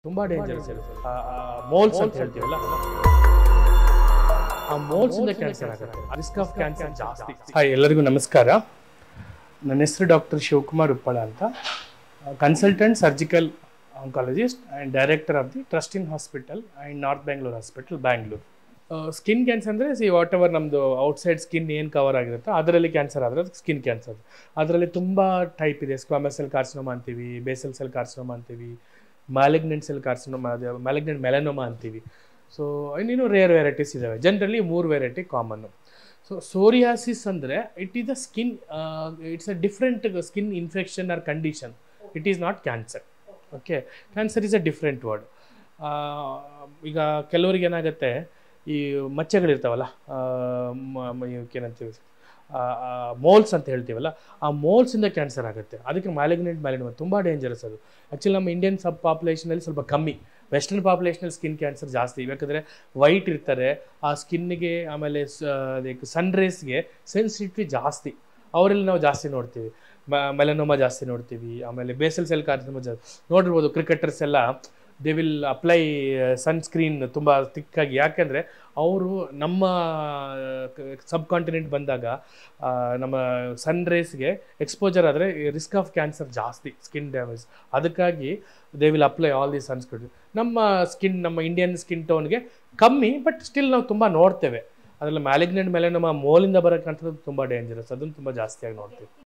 ತುಂಬಾ ಡೇಂಜರಸ್ ಇರುತ್ತೆ ಮೋಲ್ಸ್ ಅಂತ ಹೇಳ್ತೀವಲ್ಲ ಆ ಮೋಲ್ಸ್ ಇಂದ ಕ್ಯಾನ್ಸರ್ ಆಗುತ್ತೆ ರಿಸ್ಕ್ ಆಫ್ ಕ್ಯಾನ್ಸರ್ ಜಾಸ್ತಿ ಹಾಯ್ ಎಲ್ಲರಿಗೂ ನಮಸ್ಕಾರ ನನ್ನ ಹೆಸರು ಡಾಕ್ಟರ್ ಶಿವಕುಮಾರ್ ಉಪ್ಪಳ ಅಂತ consultant surgical oncologist and director of the Trustin hospital and north Bangalore hospital Bangalore skin cancer ಅಂದರೆ ಸಿ ವಾಟ್ ಎವರ್ ನಮ್ಮದು ಔಟ್ಸೈಡ್ ಸ್ಕಿನ್ ಏನು ಕವರ್ ಆಗಿರುತ್ತೋ ಅದರಲ್ಲಿ ಕ್ಯಾನ್ಸರ್ ಆದರೆ ಅದು ಸ್ಕಿನ್ ಕ್ಯಾನ್ಸರ್ ಅದರಲ್ಲಿ ತುಂಬ ಟೈಪ್ ಇದೆ ಸ್ಕ್ವಾಮಸ್ ಸೆಲ್ ಕಾರ್ಸಿನೋಮಾ ಅಂತೀವಿ ಬೇಸಲ್ ಸೆಲ್ ಕಾರ್ಸಿನೋಮಾ ಅಂತೀವಿ ಮ್ಯಾಲಿಗ್ನೆಂಟ್ ಸೆಲ್ ಕಾರ್ಸಿನೋಮಾ ಅದೇ ಮ್ಯಾಲಿಗ್ನೆಂಟ್ ಮೆಲನೋಮಾ ಅಂತೀವಿ ಸೊ ಇನ್ನೇನು ರೇರ್ ವೆರೈಟೀಸ್ ಇದ್ದಾವೆ ಜನರಲಿ ಮೂರು ವೆರೈಟಿ ಕಾಮನ್ನು ಸೊ ಸೋರಿಯಾಸಿಸ್ ಅಂದರೆ it is a skin it's a different skin infection or condition it is not cancer okay cancer is a different word ಈಗ ಕೆಲವರಿಗೆ ಏನಾಗುತ್ತೆ ಈ ಮಚ್ಚೆಗಳಿರ್ತಾವಲ್ಲ ಏನಂತೀವಿ ಮೋಲ್ಸ್ ಅಂತ ಹೇಳ್ತೀವಲ್ಲ ಆ ಮೋಲ್ಸಿಂದ ಕ್ಯಾನ್ಸರ್ ಆಗುತ್ತೆ ಅದಕ್ಕೆ ಮ್ಯಾಲಿಗ್ನೆಂಟ್ ಮ್ಯಾಲಿಗ್ನೆಂಟ್ ತುಂಬ ಡೇಂಜರಸ್ ಅದು ಆ್ಯಕ್ಚುಲಿ ನಮ್ಮ ಇಂಡಿಯನ್ ಸಬ್ ಪಾಪ್ಯುಲೇಷನಲ್ಲಿ ಸ್ವಲ್ಪ ಕಮ್ಮಿ ವೆಸ್ಟರ್ನ್ ಪಾಪ್ಯುಲೇಷನಲ್ಲಿ ಸ್ಕಿನ್ ಕ್ಯಾನ್ಸರ್ ಜಾಸ್ತಿ ಯಾಕಂದರೆ ವೈಟ್ ಇರ್ತಾರೆ ಆ ಸ್ಕಿನ್ಗೆ ಆಮೇಲೆ ಅದಕ್ಕೆ ಸನ್ ರೇಸ್ಗೆ ಸೆನ್ಸಿಟಿವಿಟಿ ಜಾಸ್ತಿ ಅವರಲ್ಲಿ ನಾವು ಜಾಸ್ತಿ ನೋಡ್ತೀವಿ ಮೆಲನೋಮಾ ಜಾಸ್ತಿ ನೋಡ್ತೀವಿ ಆಮೇಲೆ ಬೇಸಲ್ ಸೆಲ್ ಕಾರ್ಸಿನೋಮಾ ಜಾಸ್ತಿ ನೋಡಿರ್ಬೋದು ಕ್ರಿಕೆಟರ್ಸ್ ಎಲ್ಲ ದೇ ವಿಲ್ ಅಪ್ಲೈ ಸನ್ಸ್ಕ್ರೀನ್ ತುಂಬ ತಿಕ್ಕಾಗಿ ಯಾಕೆಂದರೆ ಅವರು ನಮ್ಮ ಸಬ್ ಕಾಂಟಿನೆಂಟ್ ಬಂದಾಗ ನಮ್ಮ ಸನ್ ರೇಸ್ಗೆ ಎಕ್ಸ್ಪೋಜರ್ ಆದರೆ ರಿಸ್ಕ್ ಆಫ್ ಕ್ಯಾನ್ಸರ್ ಜಾಸ್ತಿ ಸ್ಕಿನ್ ಡ್ಯಾಮೇಜ್ ಅದಕ್ಕಾಗಿ they will apply all the sunscreen ನಮ್ಮ ಸ್ಕಿನ್ ನಮ್ಮ ಇಂಡಿಯನ್ ಸ್ಕಿನ್ ಟೋನ್ಗೆ ಕಮ್ಮಿ ಬಟ್ ಸ್ಟಿಲ್ ನಾವು ತುಂಬ ನೋಡ್ತೇವೆ ಅದರಲ್ಲಿ ಮ್ಯಾಲಿಗ್ನೆಂಟ್ ಮೇಲೆ ನಮ್ಮ ಮೋಲಿಂದ ಬರೋಕ್ಕಂಥದ್ದು ತುಂಬ ಡೇಂಜರಸ್ ಅದನ್ನು ತುಂಬ ಜಾಸ್ತಿಯಾಗಿ ನೋಡ್ತೀವಿ